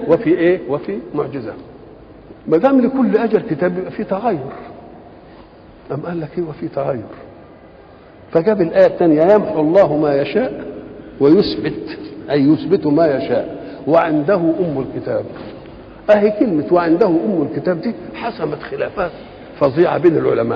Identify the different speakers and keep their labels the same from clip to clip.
Speaker 1: وفي ايه وفي معجزه ما دام لكل اجل كتاب يبقى في تغير أم قال لك ايه وفي تغير فجاب الآية الثانية يمحو الله ما يشاء ويثبت أي يثبت ما يشاء وعنده أم الكتاب أهي كلمة وعنده أم الكتاب دي حسمت خلافات فظيعة بين العلماء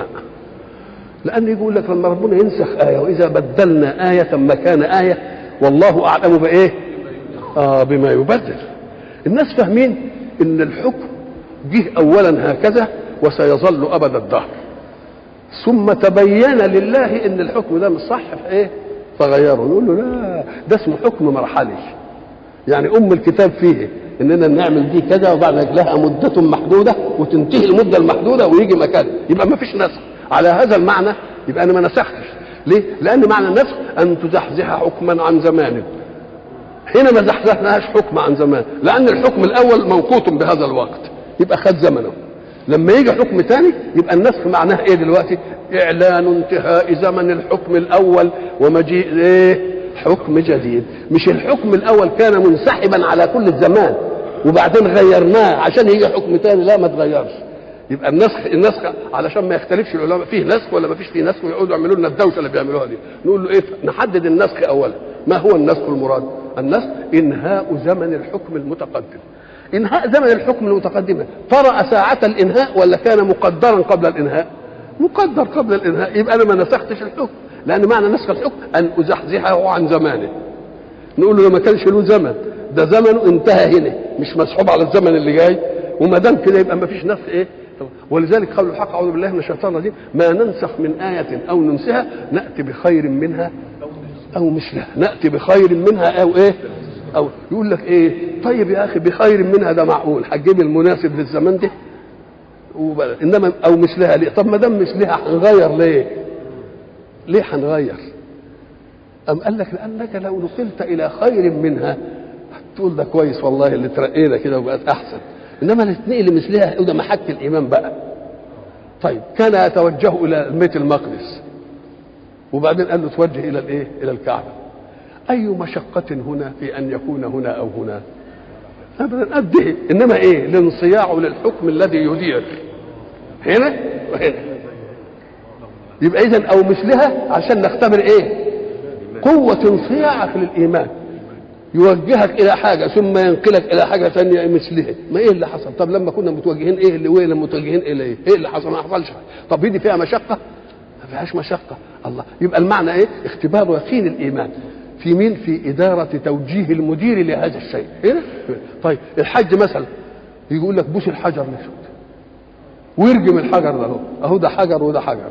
Speaker 1: لأن يقول لك لما ربنا ينسخ آية وإذا بدلنا آية مكان آية والله أعلم بإيه؟ آه بما يبدل الناس فاهمين إن الحكم جه أولا هكذا وسيظل أبد الدهر ثم تبين لله ان الحكم ده مش صح في ايه فغيره نقول له لا ده اسمه حكم مرحلي يعني ام الكتاب فيه اننا نعمل دي كذا وبعد ذلك لها مده محدوده وتنتهي المده المحدوده ويجي مكانها يبقى ما فيش نسخ على هذا المعنى يبقى انا ما نسختش ليه؟ لان معنى النسخ ان تزحزح حكما عن زمان هنا ما زحزحناهاش حكم عن زمان لان الحكم الاول موقوت بهذا الوقت يبقى خد زمنه لما يجي حكم تاني يبقى النسخ معناه ايه دلوقتي اعلان انتهاء زمن الحكم الاول ومجيء ايه حكم جديد مش الحكم الاول كان منسحبا على كل الزمان وبعدين غيرناه عشان يجي حكم تاني لا ما تغيرش يبقى النسخ النسخ علشان ما يختلفش العلماء فيه نسخ ولا ما فيش فيه نسخ ويقعدوا يعملوا لنا الدوشه اللي بيعملوها دي نقول له ايه نحدد النسخ اولا ما هو النسخ المراد النسخ انهاء زمن الحكم المتقدم انهاء زمن الحكم المتقدم طرأ ساعة الانهاء ولا كان مقدرا قبل الانهاء مقدر قبل الانهاء يبقى انا ما نسختش الحكم لان معنى نسخ الحكم ان ازحزحه عن زمانه نقول له ما كانش له زمن ده زمنه انتهى هنا مش مسحوب على الزمن اللي جاي وما دام كده يبقى ما فيش نسخ ايه ولذلك قول الحق اعوذ بالله من الشيطان الرجيم ما ننسخ من آية أو ننسها نأتي بخير منها أو مثلها نأتي بخير منها أو إيه أو يقول لك إيه طيب يا أخي بخير منها ده معقول هتجيب المناسب للزمان ده وبل. إنما أو مثلها ليه طب ما دام مثلها هنغير ليه ليه هنغير أم قال لك لأنك لو نقلت إلى خير منها تقول ده كويس والله اللي ترقينا كده وبقت أحسن انما نتنقل لمثلها وده محك الايمان بقى طيب كان يتوجه الى بيت المقدس وبعدين قال له توجه الى الايه الى الكعبه اي مشقه هنا في ان يكون هنا او هنا ابدا قد ايه انما ايه الانصياع للحكم الذي يدير هنا وهنا يبقى اذا او مثلها عشان نختبر ايه قوه انصياعك للايمان يوجهك الى حاجه ثم ينقلك الى حاجه ثانيه مثلها ما ايه اللي حصل طب لما كنا متوجهين ايه اللي وين متوجهين اليه ايه اللي حصل ما حصلش طب دي فيها مشقه ما فيهاش مشقه الله يبقى المعنى ايه اختبار يقين الايمان في مين في اداره توجيه المدير لهذا الشيء هنا طيب الحج مثلا يقول لك بوس الحجر نفسه ويرجم الحجر ده اهو اهو ده حجر وده حجر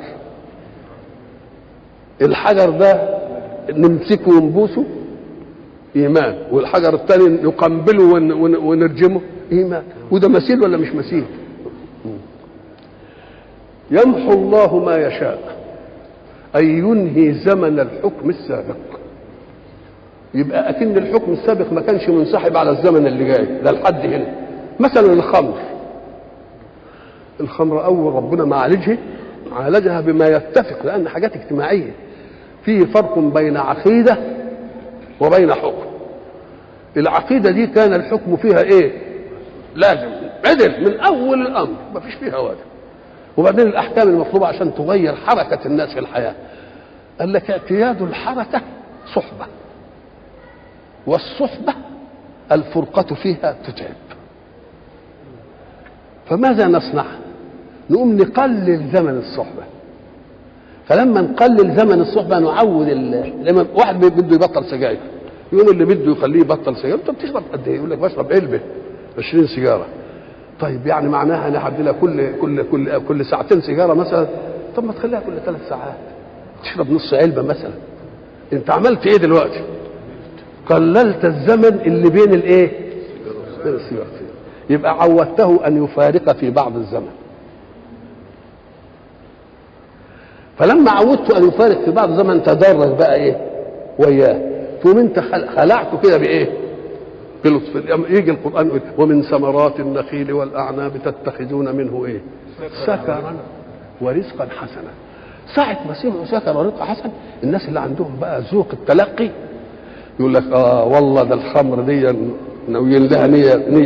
Speaker 1: الحجر ده نمسكه ونبوسه ايمان والحجر الثاني نقنبله ون ون ونرجمه ايمان وده مثيل ولا مش مثيل يمحو الله ما يشاء اي ينهي زمن الحكم السابق يبقى اكن الحكم السابق ما كانش منسحب على الزمن اللي جاي ده لحد هنا مثلا الخمر الخمر اول ربنا ما عالجها عالجها بما يتفق لان حاجات اجتماعيه في فرق بين عقيده وبين حكم العقيدة دي كان الحكم فيها ايه لازم عدل من اول الامر ما فيش فيها واجب وبعدين الاحكام المطلوبة عشان تغير حركة الناس في الحياة قال لك اعتياد الحركة صحبة والصحبة الفرقة فيها تتعب فماذا نصنع نقوم نقلل زمن الصحبة فلما نقلل زمن الصحبة نعود لما واحد بده يبطل سجاير يقوم اللي بده يخليه يبطل سجاير انت بتشرب قد ايه؟ يقول لك بشرب علبه 20 سيجاره طيب يعني معناها انا هدي لها كل كل كل كل ساعتين سيجاره مثلا طب ما تخليها كل ثلاث ساعات تشرب نص علبه مثلا انت عملت ايه دلوقتي؟ قللت الزمن اللي بين الايه؟ بين السيجارتين يبقى عودته ان يفارق في بعض الزمن فلما عودته ان يفارق في بعض الزمن تدرج بقى ايه؟ وياه تقوم انت خلعته كده بايه؟ بلطف يجي القران يقول ومن ثمرات النخيل والاعناب تتخذون منه ايه؟ سكرا ورزقا حسنا ساعة ما سمعوا سكر ورزق حسن الناس اللي عندهم بقى ذوق التلقي يقول لك اه والله ده الخمر دي ناويين لها نية نية